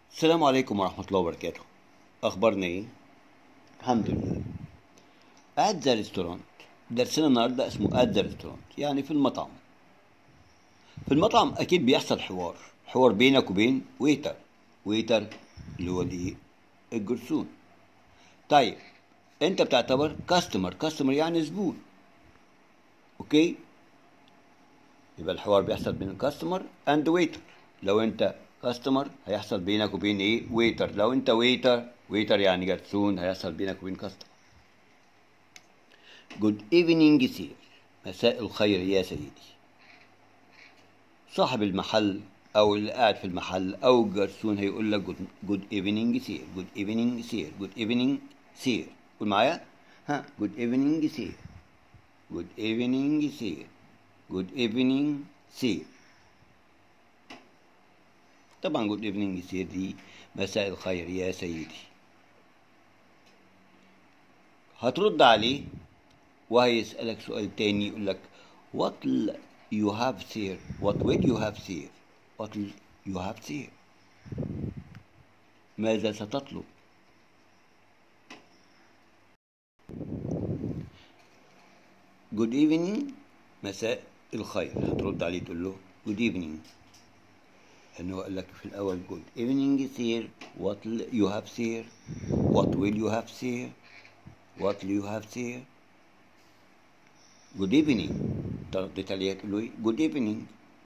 السلام عليكم ورحمة الله وبركاته أخبارنا إيه؟ الحمد لله at the restaurant درسنا النهاردة اسمه at the restaurant يعني في المطعم في المطعم أكيد بيحصل حوار حوار بينك وبين ويتر ويتر اللي هو دي الجرسون طيب أنت بتعتبر كاستمر كاستمر يعني زبون أوكي يبقى الحوار بيحصل بين الكاستمر اند ويتر لو انت كاستمر هيحصل بينك وبين ايه ويتر لو انت ويتر ويتر يعني جرسون هيحصل بينك وبين كاستمر جود ايفنينج سير مساء الخير يا سيدي صاحب المحل او اللي قاعد في المحل او الجرسون هيقول لك جود ايفنينج سير جود ايفنينج سير جود ايفنينج سير قول معايا ها جود ايفنينج سير جود ايفنينج سير جود ايفنينج سير طبعا جود ايفنينج سير دي مساء الخير يا سيدي هترد عليه وهيسألك سؤال تاني يقول لك what you have sir what will you have sir what you have sir ماذا ستطلب good evening مساء الخير هترد عليه تقول له good evening ان هو قال لك في الاول good evening sir what you have sir what will you have sir what will you have sir good evening تردت عليه تقول له good evening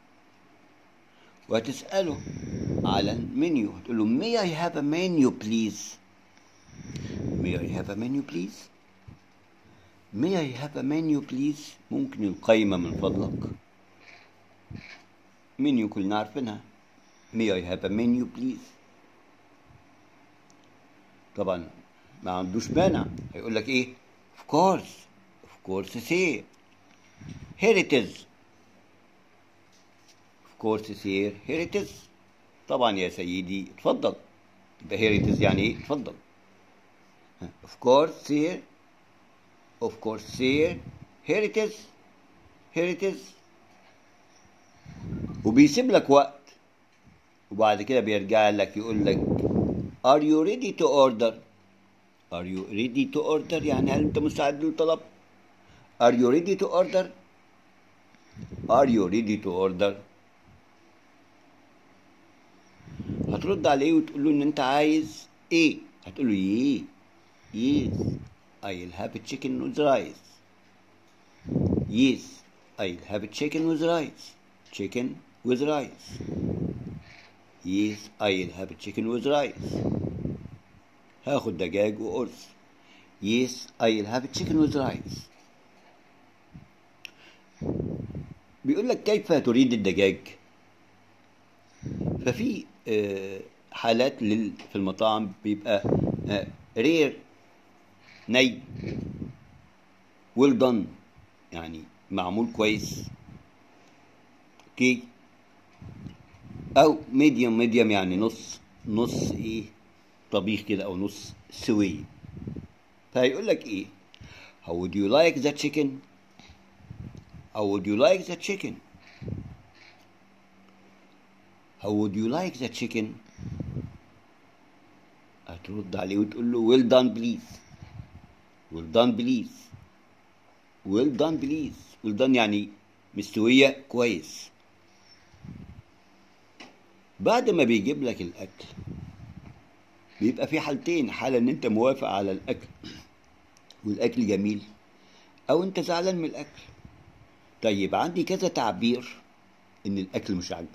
وهتسأله على المنيو هتقول له may I have a menu please may I have a menu please May I have a menu please ممكن القايمة من فضلك منيو كلنا عارفينها May I have a menu please طبعا ما عندوش مانع هيقول لك ايه of course of course say here it is of course say here it is طبعا يا سيدي اتفضل يبقى here it is يعني ايه اتفضل of course say of course here here it is here it is وبيسيب لك وقت وبعد كده بيرجع لك يقول لك are you ready to order are you ready to order يعني هل انت مستعد للطلب are you ready to order are you ready to order هترد عليه وتقول له ان انت عايز ايه هتقول له ايه yes I'll have a chicken with rice. Yes, I'll have a chicken with rice. Chicken with rice. Yes, I'll have a chicken with rice. هاخد دجاج وقرص. Yes, I'll have a chicken with rice. بيقول لك كيف تريد الدجاج؟ ففي حالات لل في المطاعم بيبقى رير ني ويل دون يعني معمول كويس اوكي او ميديوم ميديوم يعني نص نص ايه طبيخ كده او نص سوي فهيقول لك ايه how would you like the chicken how would you like the chicken how would you like the chicken هترد عليه وتقول له well done please well done please well done please well done يعني مستوية كويس بعد ما بيجيب لك الأكل بيبقى في حالتين حالة إن أنت موافق على الأكل والأكل جميل أو أنت زعلان من الأكل طيب عندي كذا تعبير إن الأكل مش عاجبك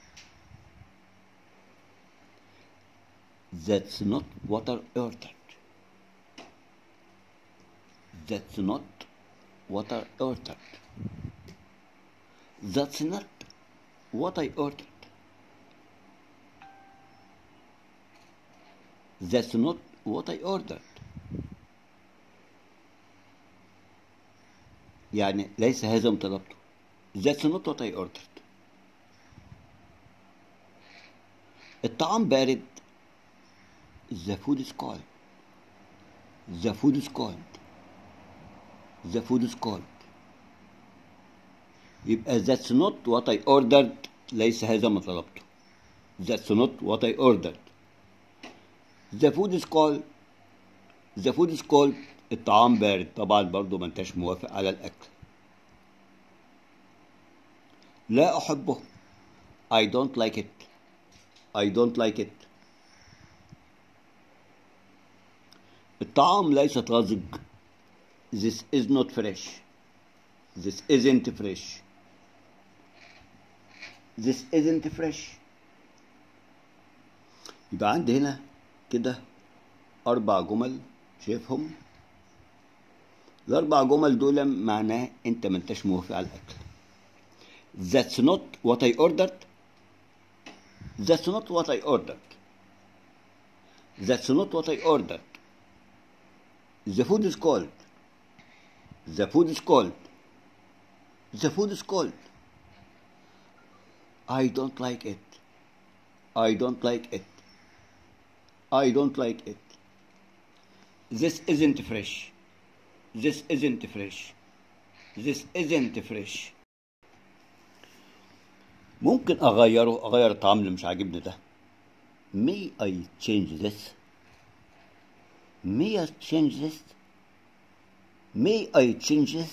That's not what I ordered That's not what I ordered. That's not what I ordered. That's not what I ordered. يعني ليس هذا ما طلبته. That's not what I ordered. الطعام بارد. The food is cold. The food is cold. the food is cold يبقى that's not what I ordered ليس هذا ما طلبته that's not what I ordered the food is cold the food is cold الطعام بارد طبعا برضو ما انتش موافق على الأكل لا أحبه I don't like it I don't like it الطعام ليس طازج This is not fresh This isn't fresh This isn't fresh يبقى عندي هنا كده أربع جمل شايفهم الأربع جمل دول معناه أنت ما أنتش موافق على الأكل That's not what I ordered That's not what I ordered That's not what I ordered The food is cold The food is cold The food is cold I don't like it I don't like it I don't like it This isn't fresh This isn't fresh This isn't fresh ممكن أغيره أغير الطعام اللي مش عاجبني ده May I change this May I change this May I change this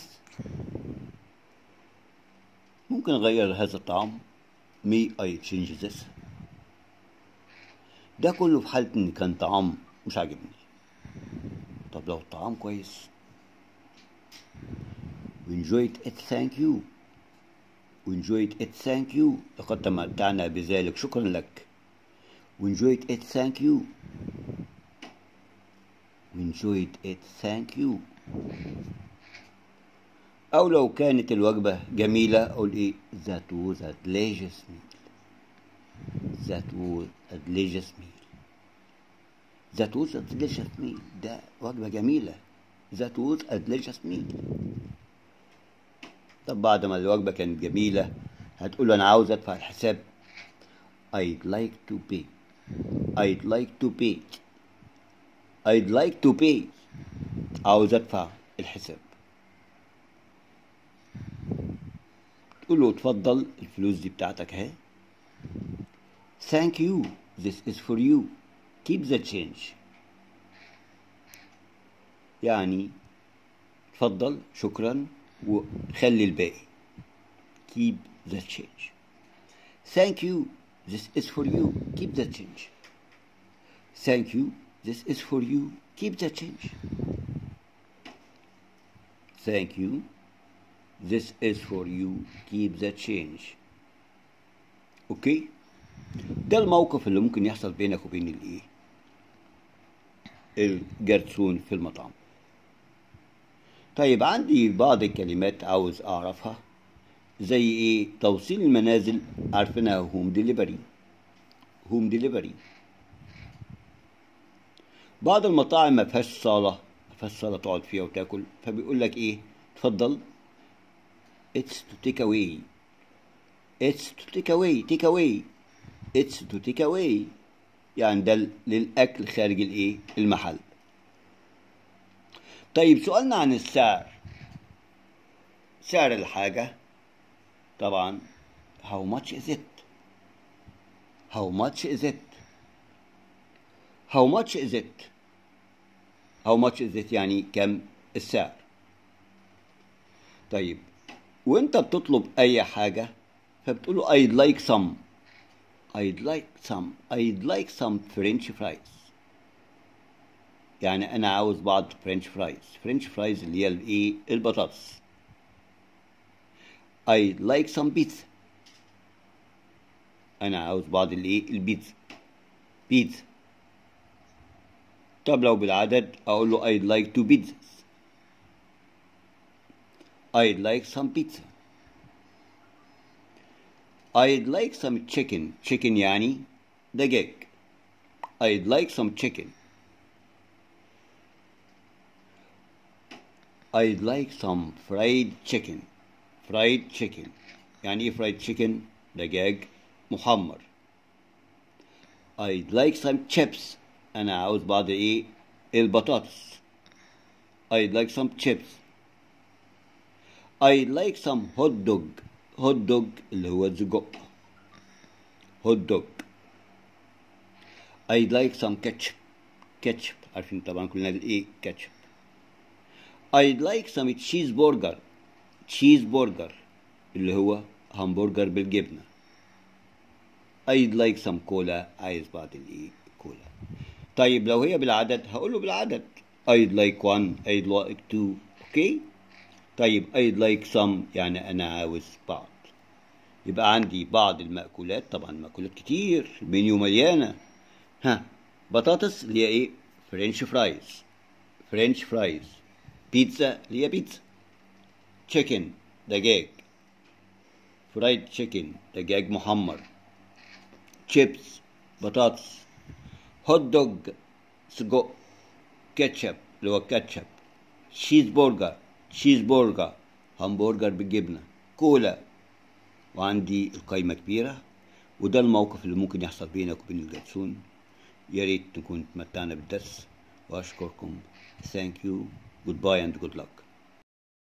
ممكن أغير هذا الطعام May I change this ده كله في حالة إن كان طعام مش عاجبني طب لو الطعام كويس We enjoyed it thank you We enjoyed it thank you لقد تمتعنا بذلك شكرا لك We enjoyed it thank you We enjoyed it thank you أو لو كانت الوجبة جميلة أقول إيه That was a delicious meal That was a delicious meal That was a delicious meal ده وجبة جميلة That was a delicious meal طب بعد ما الوجبة كانت جميلة هتقول له أنا عاوز أدفع الحساب I'd like to pay I'd like to pay I'd like to pay عاوز أدفع الحساب تقول له اتفضل الفلوس دي بتاعتك اهي Thank you this is for you keep the change يعني اتفضل شكرا وخلي الباقي keep the change thank you this is for you keep the change thank you this is for you keep the change thank you this is for you keep the change اوكي ده الموقف اللي ممكن يحصل بينك وبين الايه الجرسون في المطعم طيب عندي بعض الكلمات عاوز اعرفها زي ايه توصيل المنازل عارفينها هوم ديليفري هوم ديليفري بعض المطاعم ما فيهاش صاله ما فيهاش صاله تقعد فيها وتاكل فبيقول لك ايه اتفضل it's to take away it's to take away take away it's to take away يعني ده للاكل خارج الايه المحل طيب سؤالنا عن السعر سعر الحاجة طبعا how much is it how much is it how much is it how much is it يعني كم السعر طيب وانت بتطلب اي حاجة فبتقول له I'd like some I'd like some I'd like some French fries يعني انا عاوز بعض فرنش فرايز فرنش فرايز اللي هي الايه البطاطس I like some pizza انا عاوز بعض الايه البيتزا بيتزا طب لو بالعدد اقول له I'd like two pizzas I'd like some pizza I'd like some chicken chicken يعني دجاج I'd like some chicken I'd like some fried chicken fried chicken يعني ايه fried chicken دجاج محمر I'd like some chips أنا عاوز بعض إيه البطاطس I'd like some chips I'd like some hot dog hot dog اللي هو السجق hot dog I'd like some ketchup كاتشب عارفين طبعا كلنا الايه كاتشب I'd like some cheeseburger cheeseburger اللي هو همبرجر بالجبنة I'd like some كولا عايز بعض الايه كولا طيب لو هي بالعدد هقول له بالعدد I'd like one I'd like two اوكي طيب I'd like some يعني انا عاوز بعض يبقى عندي بعض المأكولات طبعا مأكولات كتير منيو مليانة ها بطاطس اللي هي ايه فرنش فرايز فرنش فرايز بيتزا اللي هي بيتزا تشيكن دجاج فرايد تشيكن دجاج محمر شيبس بطاطس هوت دوج سجق كاتشب اللي هو كاتشب شيز برجر شيز برجر همبرجر بالجبنة كولا وعندي القايمة كبيرة وده الموقف اللي ممكن يحصل بينك وبين الجلسون يا ريت نكون تمتعنا بالدرس وأشكركم thank you goodbye and good luck